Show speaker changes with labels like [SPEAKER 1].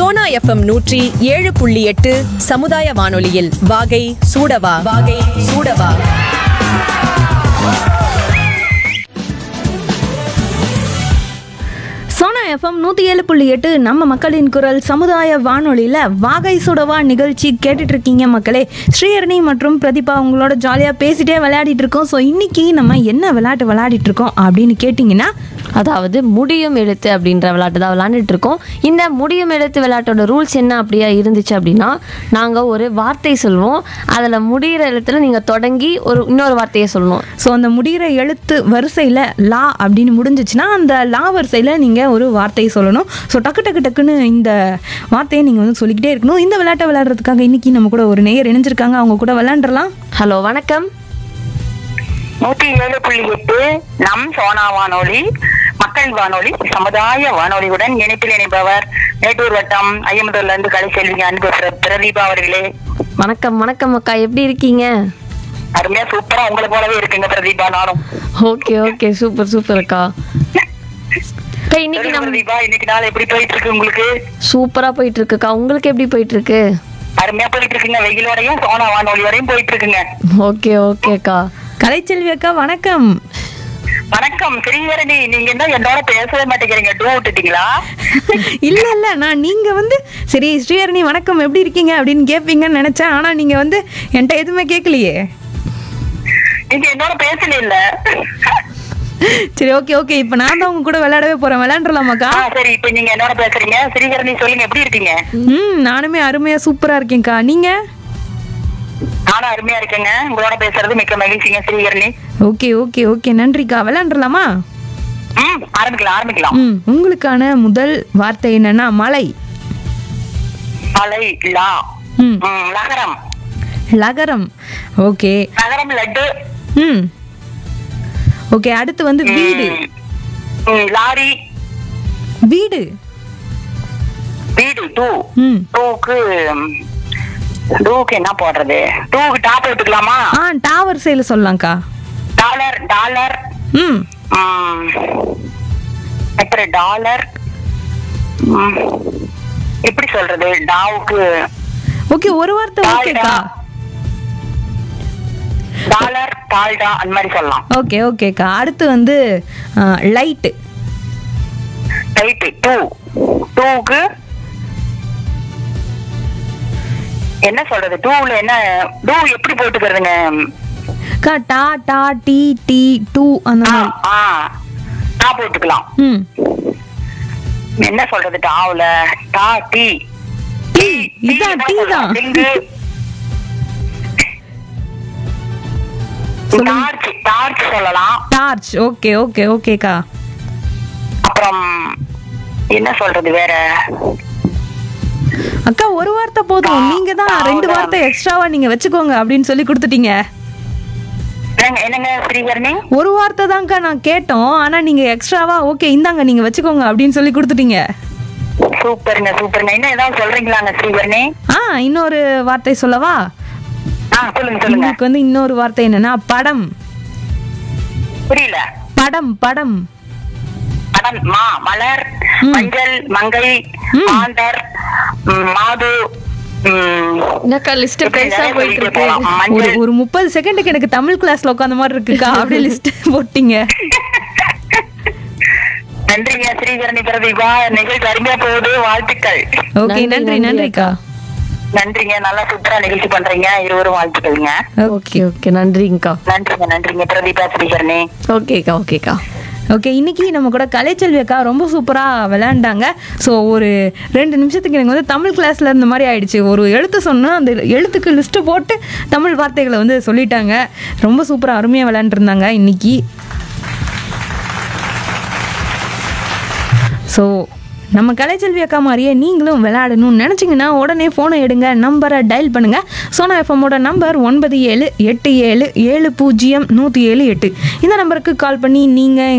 [SPEAKER 1] Sona FM நூற்றி ஏழு புள்ளி எட்டு சமுதாய வானொலியில் வாகை சூடவா வாகை சூடவா
[SPEAKER 2] சோனா எஃப்எம் நூற்றி ஏழு புள்ளி எட்டு நம்ம மக்களின் குரல் சமுதாய வானொலியில் வாகை சுடவா நிகழ்ச்சி கேட்டுட்டு இருக்கீங்க மக்களே ஸ்ரீஹரணி மற்றும் பிரதீபா உங்களோட ஜாலியாக பேசிட்டே விளையாடிட்டு இருக்கோம் ஸோ இன்னைக்கு நம்ம என்ன விளையாட்டு விளையாடிட்டு இருக்கோம் அப்படின்னு கேட்டிங்கன்னா
[SPEAKER 3] அதாவது முடியும் எழுத்து அப்படின்ற விளையாட்டு தான் விளையாண்டுட்டு இருக்கோம் இந்த முடியும் எழுத்து விளையாட்டோட ரூல்ஸ் என்ன அப்படியா இருந்துச்சு அப்படின்னா நாங்கள் ஒரு வார்த்தை சொல்லுவோம் அதில் முடிகிற எழுத்துல நீங்கள் தொடங்கி ஒரு இன்னொரு வார்த்தையை சொல்லணும்
[SPEAKER 2] ஸோ அந்த முடிகிற எழுத்து வரிசையில் லா அப்படின்னு முடிஞ்சிச்சுன்னா அந்த லா வரிசையில் நீங்கள் ஒரு வார்த்தையை சொல்லணும் ஸோ டக்கு டக்கு டக்குன்னு இந்த வார்த்தையை நீங்கள் வந்து சொல்லிக்கிட்டே இருக்கணும் இந்த விளையாட்டை விளையாடுறதுக்காக இன்னைக்கு நம்ம கூட ஒரு நேயர் இணைஞ்சிருக்காங்க அவங்க கூட விளையாண்டுறலாம்
[SPEAKER 3] ஹலோ வணக்கம்
[SPEAKER 4] நூத்தி ஏழு புள்ளி எட்டு நம் சோனா வானொலி மக்கள் வானொலி சமுதாய வானொலியுடன் இணைப்பில் இணைப்பவர் மேட்டூர் வட்டம் ஐயம்பதூர்ல இருந்து கலை செல்வி அன்பு பிர- பிரதீபா அவர்களே
[SPEAKER 3] வணக்கம் வணக்கம் அக்கா எப்படி இருக்கீங்க
[SPEAKER 4] அருமையா சூப்பரா உங்களை போலவே இருக்குங்க பிரதீபா நானும்
[SPEAKER 3] ஓகே ஓகே சூப்பர் சூப்பர் அக்கா அக்கா இன்னைக்கு
[SPEAKER 4] சொல்லுங்க
[SPEAKER 3] நம்ம
[SPEAKER 4] பிரதீபா இன்னைக்கு நாள் எப்படி போயிட்டு இருக்கு உங்களுக்கு
[SPEAKER 3] சூப்பரா போயிட்டு இருக்குக்கா உங்களுக்கு எப்படி போயிட்டு இருக்கு
[SPEAKER 4] அருமையா போயிட்டு இருக்குங்க வெயிலோடையும் சோனா வானொலியோடையும் போயிட்டு இருக்குங்க
[SPEAKER 3] ஓகே ஓகேக்கா
[SPEAKER 2] கலைச்செல்வி அக்கா வணக்கம்
[SPEAKER 4] வணக்கம் ஸ்ரீஹரணி நீங்க என்ன என்னோட பேசவே மாட்டேங்கிறீங்க டூ விட்டுட்டீங்களா
[SPEAKER 2] இல்ல இல்ல நான் நீங்க வந்து சரி ஸ்ரீஹரணி வணக்கம் எப்படி இருக்கீங்க அப்படின்னு கேட்பீங்கன்னு நினைச்சேன் ஆனா நீங்க வந்து என்கிட்ட எதுவுமே கேட்கலையே
[SPEAKER 4] நீங்க என்னோட பேசல இல்ல
[SPEAKER 2] சரி ஓகே ஓகே இப்போ நான் தான் உங்க கூட விளையாடவே போறேன் விளையாண்டுலாமாக்கா
[SPEAKER 4] ஆ, சரி இப்ப நீங்க என்னோட பேசுறீங்க ஸ்ரீஹரணி சொல்லுங்க எப்படி இருக்கீங்க
[SPEAKER 2] ம் நானுமே அருமையா சூப்பரா இருக்கேன்க்கா நீங்க
[SPEAKER 4] நானும் அருமையா இருக்கேங்க உங்களோட பேசுறது மிக்க மகிழ்ச்சிங்க ஸ்ரீஹரணி
[SPEAKER 2] ஓகே ஓகே ஓகே நன்றிக்கா விளையாண்டுலாமா
[SPEAKER 4] ம் ஆரம்பிக்கலாம் ஆரம்பிக்கலாம்
[SPEAKER 2] ம் உங்களுக்கான முதல் வார்த்தை என்னன்னா மலை
[SPEAKER 4] மலை லா
[SPEAKER 2] ம்
[SPEAKER 4] ம், நகரம்
[SPEAKER 2] லகரம் ஓகே
[SPEAKER 4] நகரம் லட்டு
[SPEAKER 2] ம் ஓகே அடுத்து வந்து வீடு
[SPEAKER 4] ம், ம், லாரி
[SPEAKER 2] வீடு
[SPEAKER 4] வீடு டூ
[SPEAKER 2] ம்
[SPEAKER 4] டூக்கு ம், டூக்கு என்ன போடுறது டூக்கு டாப் எடுத்துக்கலாமா
[SPEAKER 2] ஆ டாவர் சைடில் சொல்லலாம்க்கா
[SPEAKER 4] டாலர் டாலர்
[SPEAKER 2] ம்
[SPEAKER 4] ம், அப்புறம் டாலர் ம், எப்படி சொல்றது டாவுக்கு
[SPEAKER 2] ஓகே ஒரு வார்த்தை ஓகேக்கா
[SPEAKER 4] டாலர் டால்டா அந்த மாதிரி சொல்லலாம்
[SPEAKER 2] ஓகே ஓகேக்கா அடுத்து வந்து லைட்டு
[SPEAKER 4] ரைட்டு டூ டூக்கு என்ன சொல்றது டூல என்ன டூ எப்படி போட்டுக்கிறதுங்க
[SPEAKER 2] கா டா டா டி டி டூ அந்த
[SPEAKER 4] ஆ,
[SPEAKER 2] மாதிரி
[SPEAKER 4] ஆ டா போட்டுக்கலாம்
[SPEAKER 2] ம்
[SPEAKER 4] என்ன சொல்றது டாவுல டா டீ
[SPEAKER 2] டீ இதான் டீ தான் சொல்லுங்க.
[SPEAKER 4] டார்ச் டார்ச் சொல்லலாம்
[SPEAKER 2] டார்ச் ஓகே ஓகே ஓகேக்கா
[SPEAKER 4] அப்புறம் என்ன சொல்றது வேற
[SPEAKER 2] அக்கா ஒரு வார்த்தை போதும் நீங்க தான் ரெண்டு வார்த்தை எக்ஸ்ட்ராவா நீங்க வச்சுக்கோங்க அப்படின்னு சொல்லி கொடுத்துட்டீங்க
[SPEAKER 4] என்னங்க என்னங்க ஸ்ரீகரணி
[SPEAKER 2] ஒரு வார்த்தை தான்க்கா நான் கேட்டோம் ஆனா நீங்க எக்ஸ்ட்ராவா ஓகே இந்தாங்க நீங்க வச்சுக்கோங்க அப்படின்னு சொல்லி கொடுத்துட்டீங்க
[SPEAKER 4] சூப்பருங்க சூப்பருங்க இன்னும் ஏதாவது சொல்றீங்களாங்க ஸ்ரீகரணி
[SPEAKER 2] ஆ இன்னொரு வார்த்தை சொல்லவா
[SPEAKER 4] ஆ சொல்லுங்க சொல்லுங்க
[SPEAKER 2] உங்களுக்கு வந்து இன்னொரு வார்த்தை என்னன்னா படம்
[SPEAKER 4] புரியல
[SPEAKER 2] படம் படம்
[SPEAKER 4] படம் மா மலர் மஞ்சள் மங்கை ஆண்டர் ம், மாது ம்,
[SPEAKER 3] என்னக்கா லிஸ்ட்
[SPEAKER 4] இப்படி
[SPEAKER 3] பெருசா
[SPEAKER 4] நிறைய
[SPEAKER 3] போயிட்டு
[SPEAKER 4] சொல்லிட்டே
[SPEAKER 3] இருக்கு
[SPEAKER 4] போலாம்.
[SPEAKER 2] ஒரு
[SPEAKER 4] மஞ்சள்
[SPEAKER 2] ஒரு முப்பது செகண்டுக்கு எனக்கு தமிழ் கிளாஸ்ல உட்காந்த மாதிரி இருக்குக்கா அப்படியே லிஸ்ட் போட்டீங்க
[SPEAKER 4] நன்றிங்க ஸ்ரீகரணி பிரதீபா நிகழ்ச்சி அருமையா போகுது வாழ்த்துக்கள்
[SPEAKER 2] ஓகே
[SPEAKER 3] நன்றி,
[SPEAKER 2] நன்றி
[SPEAKER 3] நன்றி
[SPEAKER 2] நன்றிக்கா
[SPEAKER 4] நன்றிங்க நல்லா சூப்பரா நிகழ்ச்சி பண்றீங்க இருவரும் வாழ்த்துக்கள்ங்க
[SPEAKER 3] ஓகே ஓகே நன்றிங்கக்கா
[SPEAKER 4] நன்றிங்க நன்றிங்க பிரதீபா ஸ்ரீகரணி
[SPEAKER 3] ஓகேக்கா ஓகேக்கா
[SPEAKER 2] ஓகே இன்னைக்கு நம்ம கூட கலைச்செல்வி அக்கா ரொம்ப சூப்பராக விளையாண்டாங்க ஸோ ஒரு ரெண்டு நிமிஷத்துக்கு எனக்கு வந்து தமிழ் கிளாஸில் இருந்த மாதிரி ஆயிடுச்சு ஒரு எழுத்து சொன்னால் அந்த எழுத்துக்கு லிஸ்ட்டு போட்டு தமிழ் வார்த்தைகளை வந்து சொல்லிட்டாங்க ரொம்ப சூப்பராக அருமையாக விளையாண்டுருந்தாங்க இன்னைக்கு ஸோ நம்ம கலைச்செல்வி அக்கா மாதிரியே நீங்களும் விளையாடணும்னு நினச்சிங்கன்னா உடனே ஃபோனை எடுங்க நம்பரை டயல் பண்ணுங்கள் சோனா எஃப்எம்மோட நம்பர் ஒன்பது ஏழு எட்டு ஏழு ஏழு பூஜ்ஜியம் நூற்றி ஏழு எட்டு இந்த நம்பருக்கு கால் பண்ணி நீங்கள்